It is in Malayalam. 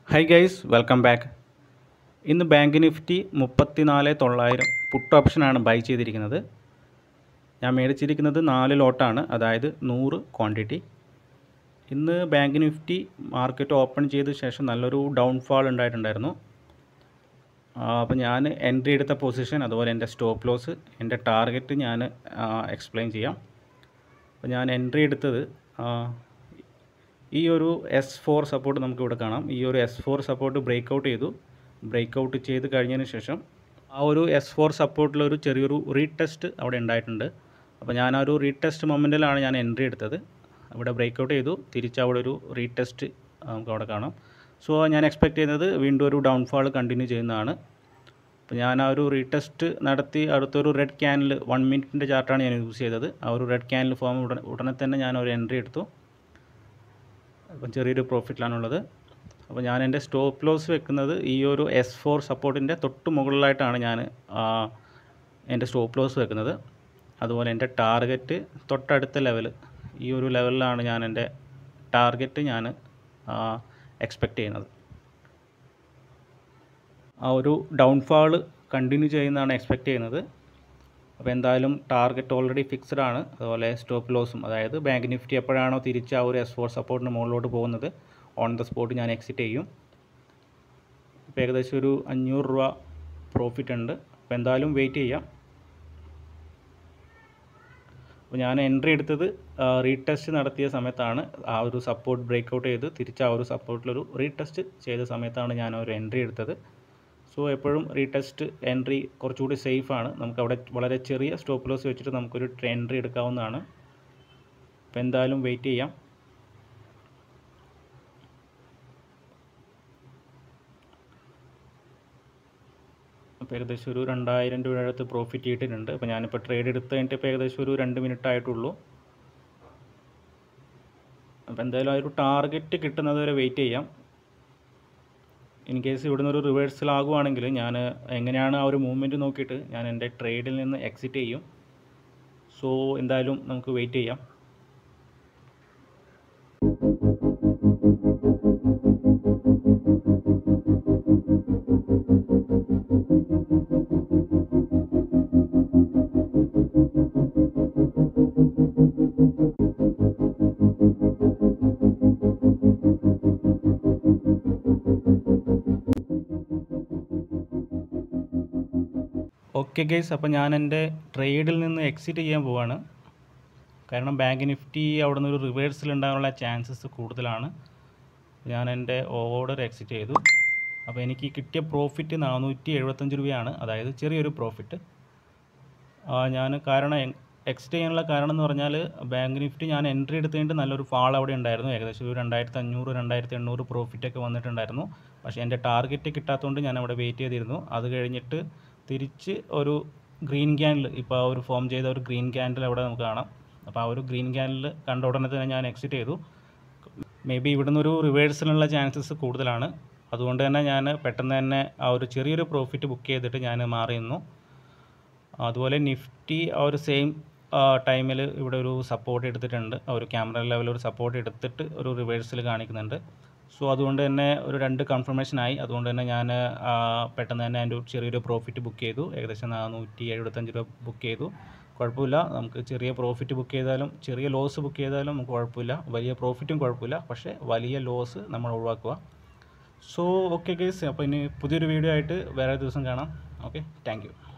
ഹൈ ഗൈസ് വെൽക്കം ബാക്ക് ഇന്ന് ബാങ്ക് നിഫ്റ്റി മുപ്പത്തിനാല് തൊള്ളായിരം പുട്ട് ഓപ്ഷനാണ് ബൈ ചെയ്തിരിക്കുന്നത് ഞാൻ മേടിച്ചിരിക്കുന്നത് നാല് ലോട്ടാണ് അതായത് നൂറ് ക്വാണ്ടിറ്റി ഇന്ന് ബാങ്ക് നിഫ്റ്റി മാർക്കറ്റ് ഓപ്പൺ ചെയ്ത ശേഷം നല്ലൊരു ഡൗൺഫാൾ ഉണ്ടായിട്ടുണ്ടായിരുന്നു അപ്പോൾ ഞാൻ എൻട്രി എടുത്ത പൊസിഷൻ അതുപോലെ എൻ്റെ സ്റ്റോപ്പ് ലോസ് എൻ്റെ ടാർഗറ്റ് ഞാൻ എക്സ്പ്ലെയിൻ ചെയ്യാം അപ്പോൾ ഞാൻ എൻട്രി എടുത്തത് ആ, ഈ ഒരു എസ് ഫോർ സപ്പോർട്ട് നമുക്ക് ഇവിടെ കാണാം ഈ ഒരു S four support break out ചെയ്തു ബ്രേക്ക് ഔട്ട് ചെയ്ത് കഴിഞ്ഞതിന് ശേഷം ആ ഒരു എസ് ഫോർ സപ്പോർട്ടിലൊരു ചെറിയൊരു റീടെസ്റ്റ് അവിടെ ഉണ്ടായിട്ടുണ്ട് അപ്പോൾ ഞാൻ ആ ഒരു റീടെസ്റ്റ് മൊമെൻറ്റിലാണ് ഞാൻ എൻട്രി എടുത്തത് അവിടെ ബ്രേക്ക് ഔട്ട് ചെയ്തു തിരിച്ച് അവിടെ ഒരു റീടെസ്റ്റ് നമുക്ക് അവിടെ കാണാം സോ ഞാൻ എക്സ്പെക്ട് ചെയ്യുന്നത് വീണ്ടും ഒരു ഡൗൺഫാൾ കണ്ടിന്യൂ ചെയ്യുന്നതാണ് അപ്പോൾ ഞാൻ ആ ഒരു റീടെസ്റ്റ് നടത്തി അടുത്തൊരു റെഡ് ക്യാനിൽ വൺ മിനിറ്റിൻ്റെ ചാർട്ടാണ് ഞാൻ യൂസ് ചെയ്തത് ആ ഒരു റെഡ് ക്യാനിൽ ഫോം ഉടനെ ഉടനെ തന്നെ ഞാൻ ഒരു എൻട്രി എടുത്തു അപ്പം ചെറിയൊരു പ്രോഫിറ്റിലാണുള്ളത് അപ്പോൾ ഞാൻ എൻ്റെ സ്റ്റോപ്പ് ലോസ് വെക്കുന്നത് ഈ ഒരു എസ് ഫോർ സപ്പോർട്ടിൻ്റെ തൊട്ട് മുകളിലായിട്ടാണ് ഞാൻ ആ, എൻ്റെ സ്റ്റോപ്പ് ലോസ് വെക്കുന്നത് അതുപോലെ എൻ്റെ ടാർഗറ്റ് തൊട്ടടുത്ത ലെവൽ ഈ ഒരു ലെവലിലാണ് ഞാൻ എൻ്റെ ടാർഗറ്റ് ഞാൻ എക്സ്പെക്റ്റ് ചെയ്യുന്നത് ആ ഒരു ഡൗൺഫാൾ കണ്ടിന്യൂ ചെയ്യുന്നതാണ് എക്സ്പെക്റ്റ് ചെയ്യുന്നത് അപ്പോൾ എന്തായാലും ടാർഗറ്റ് ഓൾറെഡി ഫിക്സ്ഡ് ആണ് അതുപോലെ സ്റ്റോപ്പ് ലോസും അതായത് ബാങ്ക് നിഫ്റ്റി എപ്പോഴാണോ തിരിച്ച് ആ ഒരു എസ് ഫോർ സപ്പോർട്ടിന് മുകളിലോട്ട് പോകുന്നത് ഓൺ ദ സ്പോട്ട് ഞാൻ എക്സിറ്റ് ചെയ്യും ഇപ്പോൾ ഏകദേശം ഒരു അഞ്ഞൂറ് രൂപ പ്രോഫിറ്റ് ഉണ്ട് അപ്പോൾ എന്തായാലും വെയിറ്റ് ചെയ്യാം അപ്പോൾ ഞാൻ എൻട്രി എടുത്തത് റീടെസ്റ്റ് നടത്തിയ സമയത്താണ് ആ ഒരു സപ്പോർട്ട് ബ്രേക്ക് ഔട്ട് ചെയ്ത് തിരിച്ച് ആ ഒരു സപ്പോർട്ടിലൊരു റീടെസ്റ്റ് ചെയ്ത സമയത്താണ് ഞാൻ ഒരു എൻട്രി എടുത്തത് സോ എപ്പോഴും റീടെസ്റ്റ് എൻട്രി കുറച്ചുകൂടി സേഫ് ആണ് നമുക്ക് അവിടെ വളരെ ചെറിയ സ്റ്റോപ്പ് ലോസ് വെച്ചിട്ട് നമുക്കൊരു എൻട്രി എടുക്കാവുന്നതാണ് അപ്പോൾ എന്തായാലും വെയിറ്റ് ചെയ്യാം അപ്പോൾ ഏകദേശം ഒരു രണ്ടായിരം രൂപയുടെ അടുത്ത് പ്രോഫിറ്റ് കിട്ടിയിട്ടുണ്ട് അപ്പോൾ ഞാനിപ്പോൾ ട്രേഡ് എടുത്ത് കഴിഞ്ഞിട്ട് ഇപ്പോൾ ഏകദേശം ഒരു രണ്ട് മിനിറ്റ് ആയിട്ടുള്ളൂ അപ്പോൾ എന്തായാലും ആ ഒരു ടാർഗറ്റ് കിട്ടുന്നത് വരെ വെയിറ്റ് ചെയ്യാം ഇൻ കേസ് ഇവിടുന്ന് ഒരു റിവേഴ്സൽ ആകുവാണെങ്കിൽ ഞാൻ എങ്ങനെയാണ് ആ ഒരു മൂവ്മെൻറ്റ് നോക്കിയിട്ട് ഞാൻ എൻ്റെ ട്രേഡിൽ നിന്ന് എക്സിറ്റ് ചെയ്യും സോ എന്തായാലും നമുക്ക് വെയിറ്റ് ചെയ്യാം ഓക്കെ ഗൈസ് അപ്പോൾ ഞാൻ എൻ്റെ ട്രേഡിൽ നിന്ന് എക്സിറ്റ് ചെയ്യാൻ പോവാണ് കാരണം ബാങ്ക് നിഫ്റ്റി അവിടെ നിന്ന് ഒരു റിവേഴ്സൽ ഉണ്ടാകാനുള്ള ചാൻസസ് കൂടുതലാണ് ഞാൻ എൻ്റെ ഓർഡർ എക്സിറ്റ് ചെയ്തു അപ്പോൾ എനിക്ക് കിട്ടിയ പ്രോഫിറ്റ് നാനൂറ്റി എഴുപത്തഞ്ച് രൂപയാണ് അതായത് ചെറിയൊരു പ്രോഫിറ്റ് ഞാൻ കാരണം എക്സിറ്റ് ചെയ്യാനുള്ള കാരണം എന്ന് പറഞ്ഞാൽ ബാങ്ക് നിഫ്റ്റി ഞാൻ എൻട്രി എടുത്ത് കഴിഞ്ഞിട്ട് നല്ലൊരു ഫാൾ അവിടെ ഉണ്ടായിരുന്നു ഏകദേശം ഒരു രണ്ടായിരത്തി അഞ്ഞൂറ് രണ്ടായിരത്തി എണ്ണൂറ് പ്രോഫിറ്റൊക്കെ വന്നിട്ടുണ്ടായിരുന്നു പക്ഷേ എൻ്റെ ടാർഗറ്റ് കിട്ടാത്തതുകൊണ്ട് ഞാൻ അവിടെ വെയിറ്റ് ചെയ്തിരുന്നു അത് കഴിഞ്ഞിട്ട് തിരിച്ച് ഒരു ഗ്രീൻ ക്യാൻഡിൽ ഇപ്പോൾ ആ ഒരു ഫോം ചെയ്ത ഒരു ഗ്രീൻ ക്യാൻഡിൽ അവിടെ നമുക്ക് കാണാം അപ്പോൾ ആ ഒരു ഗ്രീൻ ക്യാൻഡിൽ കണ്ട ഉടനെ തന്നെ ഞാൻ എക്സിറ്റ് ചെയ്തു മേ ബി ഇവിടുന്ന് ഒരു റിവേഴ്സലിനുള്ള ചാൻസസ് കൂടുതലാണ് അതുകൊണ്ട് തന്നെ ഞാൻ പെട്ടെന്ന് തന്നെ ആ ഒരു ചെറിയൊരു പ്രോഫിറ്റ് ബുക്ക് ചെയ്തിട്ട് ഞാൻ മാറി നിന്നു അതുപോലെ നിഫ്റ്റി ആ ഒരു സെയിം ടൈമിൽ ഇവിടെ ഒരു സപ്പോർട്ട് എടുത്തിട്ടുണ്ട് ആ ഒരു ക്യാമറ ലെവൽ ഒരു സപ്പോർട്ട് എടുത്തിട്ട് ഒരു റിവേഴ്സൽ കാണിക്കുന്നുണ്ട് സോ അതുകൊണ്ട് തന്നെ ഒരു രണ്ട് കൺഫർമേഷൻ ആയി അതുകൊണ്ട് തന്നെ ഞാൻ പെട്ടെന്ന് തന്നെ അതിൻ്റെ ഒരു ചെറിയൊരു പ്രോഫിറ്റ് ബുക്ക് ചെയ്തു ഏകദേശം നാനൂറ്റി എഴുപത്തഞ്ച് രൂപ ബുക്ക് ചെയ്തു കുഴപ്പമില്ല നമുക്ക് ചെറിയ പ്രോഫിറ്റ് ബുക്ക് ചെയ്താലും ചെറിയ ലോസ് ബുക്ക് ചെയ്താലും നമുക്ക് കുഴപ്പമില്ല വലിയ പ്രോഫിറ്റും കുഴപ്പമില്ല പക്ഷേ വലിയ ലോസ് നമ്മൾ ഒഴിവാക്കുക സോ ഓക്കെ കേസ് അപ്പോൾ ഇനി പുതിയൊരു വീഡിയോ ആയിട്ട് വേറെ ദിവസം കാണാം ഓക്കെ താങ്ക് യു